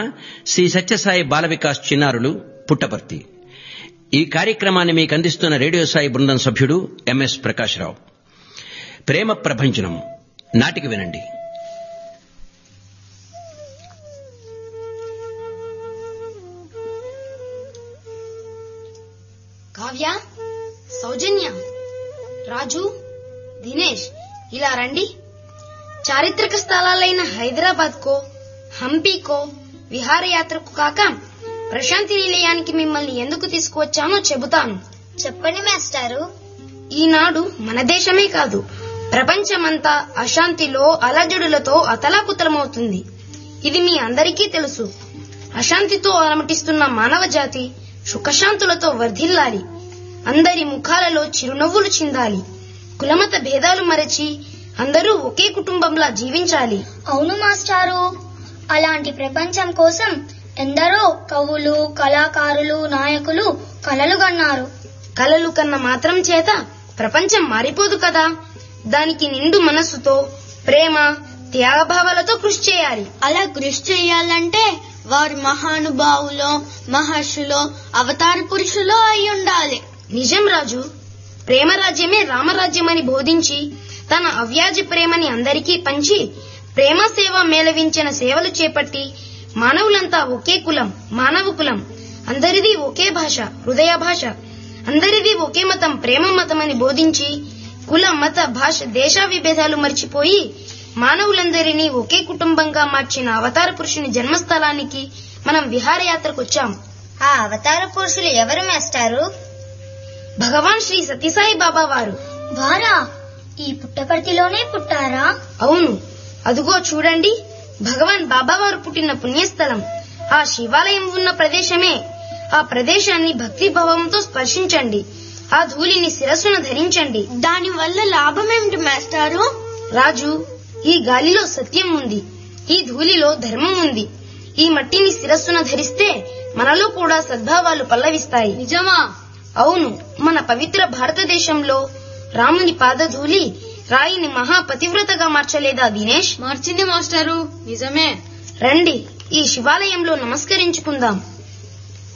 శ్రీ సత్యసాయి బాల వికాస్ చిన్నారులు పుట్టపర్తి ఈ కార్యక్రమాన్ని మీకు అందిస్తున్న రేడియో సాయి బృందం సభ్యుడు ఎంఎస్ ప్రకాశ్రావు ప్రేమ ప్రభంజనం నాటికి వినండి కావ్య సౌజన్య రాజు దినేష్ ఇలా రండి చారిత్రక స్థలాలైన హైదరాబాద్ కో హంపీకో విహారయాత్రకు కాక ప్రశాంతి నిలయానికి మిమ్మల్ని ఎందుకు తీసుకువచ్చానో చెబుతాను చెప్పండి మాస్టారు ఈనాడు మన దేశమే కాదు ప్రపంచమంతా అశాంతిలో అలజడులతో అతలాకుతలమవుతుంది ఇది మీ అందరికీ తెలుసు అశాంతితో అలమటిస్తున్న మానవ జాతి సుఖశాంతులతో వర్ధిల్లాలి అందరి ముఖాలలో చిరునవ్వులు చిందాలి కులమత భేదాలు మరచి అందరూ ఒకే కుటుంబంలా జీవించాలి అవును మాస్టారు అలాంటి ప్రపంచం కోసం ఎందరో కవులు కళాకారులు నాయకులు కలలు కన్నారు కలలు కన్న మాత్రం చేత ప్రపంచం మారిపోదు కదా దానికి నిండు మనస్సుతో ప్రేమ త్యాగభావాలతో కృషి చేయాలి అలా కృషి చేయాలంటే వారు మహానుభావులో మహర్షులో అవతార పురుషులో అయి ఉండాలి నిజం రాజు ప్రేమరాజ్యమే రామరాజ్యమని బోధించి తన అవ్యాజ ప్రేమని అందరికీ పంచి ప్రేమ సేవ మేళవించిన సేవలు చేపట్టి మానవులంతా ఒకే కులం మానవ కులం అందరిది ఒకే భాష హృదయ భాష అందరిది ఒకే మతం ప్రేమ మతమని బోధించి కుల మత భాష దేశ విభేదాలు మర్చిపోయి మానవులందరినీ ఒకే కుటుంబంగా మార్చిన అవతార పురుషుని జన్మస్థలానికి మనం విహారయాత్రకు వచ్చాం ఆ అవతార పురుషులు ఎవరు మాస్టారు భగవాన్ శ్రీ సత్యసాయి బాబా వారు వారా ఈ పుట్టపర్తిలోనే పుట్టారా అవును అదుగో చూడండి భగవాన్ బాబావారు పుట్టిన పుణ్యస్థలం ఆ శివాలయం ఉన్న ప్రదేశమే ఆ ప్రదేశాన్ని భక్తి భావంతో స్పర్శించండి ఆ ధూళిని శిరస్సున ధరించండి దాని వల్ల లాభం ఏమిటి మాస్టారు రాజు ఈ గాలిలో సత్యం ఉంది ఈ ధూళిలో ధర్మం ఉంది ఈ మట్టిని శిరస్సున ధరిస్తే మనలో కూడా సద్భావాలు పల్లవిస్తాయి నిజమా అవును మన పవిత్ర భారతదేశంలో రాముని పాదధూళి రాయిని మహాపతివ్రతగా మార్చలేదా దినేష్ మార్చింది మాస్టారు నిజమే రండి ఈ శివాలయంలో నమస్కరించుకుందాం